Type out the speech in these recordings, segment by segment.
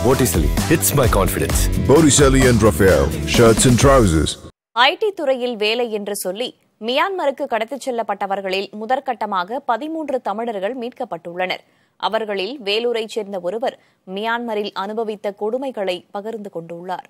Vorticeli hits my confidence. Botticelli and Raphael, shirts and trousers. IT துறையில் வேலை என்று சொல்லி மியான்மருக்கு கடத்திச் செல்லப்பட்டவர்களில் முதற்கட்டமாக பதிமூன்று தமிழர்கள் மீட்கப்பட்டுள்ளனர் அவர்களில் வேலூரைச் சேர்ந்த ஒருவர் மியான்மரில் அனுபவித்த கொடுமைகளை பகிர்ந்து கொண்டுள்ளார்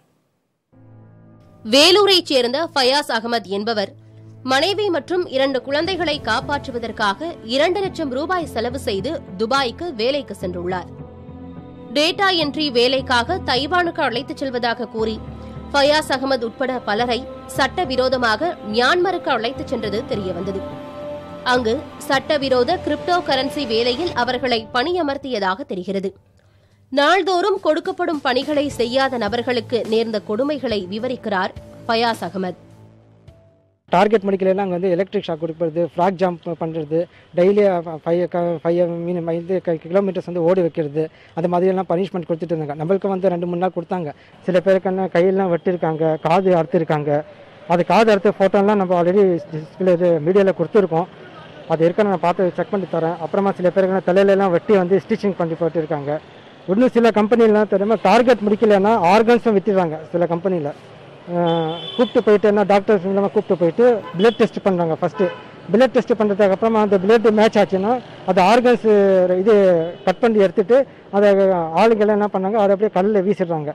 வேலூரைச் சேர்ந்த ஃபயாஸ் அகமது என்பவர் மனைவி மற்றும் இரண்டு குழந்தைகளை காப்பாற்றுவதற்காக இரண்டு லட்சம் ரூபாய் செலவு செய்து துபாய்க்கு வேலைக்கு சென்றுள்ளார் டேட்டா என்ட்ரி வேலைக்காக தைவானுக்கு அழைத்துச் செல்வதாக கூறி ஃபயாஸ் அகமது உட்பட பலரை சட்டவிரோதமாக மியான்மருக்கு அழைத்துச் சென்றது தெரியவந்தது அங்கு சட்டவிரோத கிரிப்டோ கரன்சி வேலையில் அவர்களை பணியமர்த்தியதாக தெரிகிறது நாள்தோறும் கொடுக்கப்படும் பணிகளை செய்யாத நபர்களுக்கு நேர்ந்த கொடுமைகளை விவரிக்கிறார் ஃபயாஸ் அகமது டார்கெட் மெடிக்கலில் அங்கே வந்து எலக்ட்ரிக் ஷாக் கொடுப்பது ஃப்ராக் ஜம்ப் பண்ணுறது டெய்லி ஃபைவ் ஃபைவ் மீன் ஐந்து கிலோமீட்டர்ஸ் வந்து ஓடி வைக்கிறது அந்த மாதிரியெல்லாம் பனிஷ்மெண்ட் கொடுத்துட்டு இருந்தாங்க நம்மளுக்கு வந்து ரெண்டு மூணு நாள் கொடுத்தாங்க சில பேருக்கு என்ன கையெல்லாம் வெட்டியிருக்காங்க காது அறுத்திருக்காங்க அது காது அறுத்த ஃபோட்டோலாம் நம்ம ஆல்ரெடி டிஸ்பிளே இது மீடியாவில் கொடுத்துருக்கோம் அது இருக்க நான் பார்த்து செக் பண்ணி தரேன் அப்புறமா சில பேருக்கு தலையிலலாம் வெட்டி வந்து ஸ்டிச்சிங் பண்ணி போட்டிருக்காங்க இன்னும் சில கம்பெனிலாம் தெரியுமா டார்கெட் முடிக்கலைன்னா ஆர்கன்ஸும் வித்துடுறாங்க சில கம்பெனியில் கூப்பிட்டு போயிட்டு என்ன டாக்டர்ஸ் மூலமாக கூப்பிட்டு போயிட்டு பிளட் டெஸ்ட் பண்ணுறாங்க ஃபஸ்ட்டு பிளட் டெஸ்ட் பண்ணுறதுக்கு அப்புறமா அந்த பிளட் மேட்ச் ஆச்சுன்னா அது ஆர்கன்ஸ் இது கட் பண்ணி எடுத்துட்டு அதை ஆளுங்கெல்லாம் என்ன பண்ணாங்க அதை அப்படியே கல்லில் வீசிடுறாங்க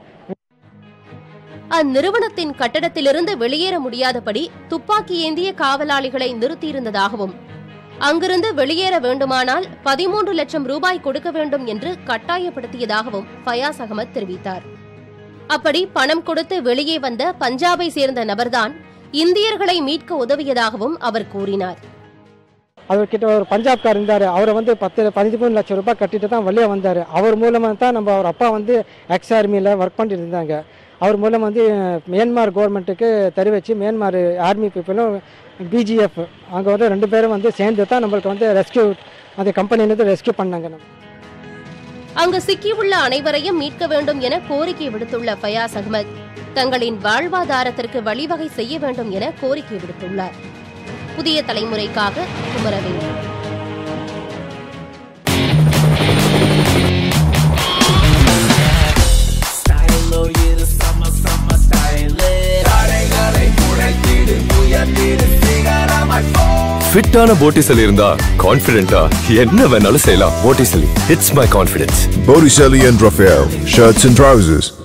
அந்நிறுவனத்தின் கட்டடத்திலிருந்து வெளியேற முடியாதபடி துப்பாக்கி ஏந்திய காவலாளிகளை நிறுத்தியிருந்ததாகவும் அங்கிருந்து வெளியேற வேண்டுமானால் பதிமூன்று லட்சம் ரூபாய் கொடுக்க வேண்டும் என்று கட்டாயப்படுத்தியதாகவும் ஃபயாஸ் அகமது தெரிவித்தார் அப்படி பணம் கொடுத்து வெளியே வந்த பஞ்சாபை சேர்ந்த நபர்தான் இந்தியர்களை மீட்க உதவியதாகவும் அவர் கூறினார் அவர்கிட்ட ஒரு பஞ்சாப்கார் இருந்தார் அவரை வந்து பத்து பதிமூணு லட்சம் ரூபாய் கட்டிட்டு தான் வெளியே வந்தார் அவர் மூலமாக தான் நம்ம அவர் அப்பா வந்து எக்ஸ் ஆர்மியில் ஒர்க் பண்ணிட்டு இருந்தாங்க அவர் மூலம் வந்து மியான்மார் கவர்மெண்ட்டுக்கு தெரிவித்து மியான்மார் ஆர்மி பீப்புளும் பிஜிஎஃப் அங்கே வந்து ரெண்டு பேரும் வந்து சேர்ந்து தான் நம்மளுக்கு வந்து ரெஸ்கியூ அந்த கம்பெனிலேருந்து ரெஸ்கியூ பண்ணாங்க நம்ம அங்கு சிக்கியுள்ள அனைவரையும் மீட்க வேண்டும் என கோரிக்கை விடுத்துள்ள ஃபயாஸ் அகமது தங்களின் வாழ்வாதாரத்திற்கு வழிவகை செய்ய வேண்டும் என கோரிக்கை விடுத்துள்ளார் புதிய தலைமுறைக்காக குமரவேல் ஃபிட்டான போட்டிசலி இருந்தா கான்ஃபிடென்ட்டா என்ன வேணாலும் செய்யலாம் Vorticeli hits my confidence. Botticelli and Raphael, shirts and trousers.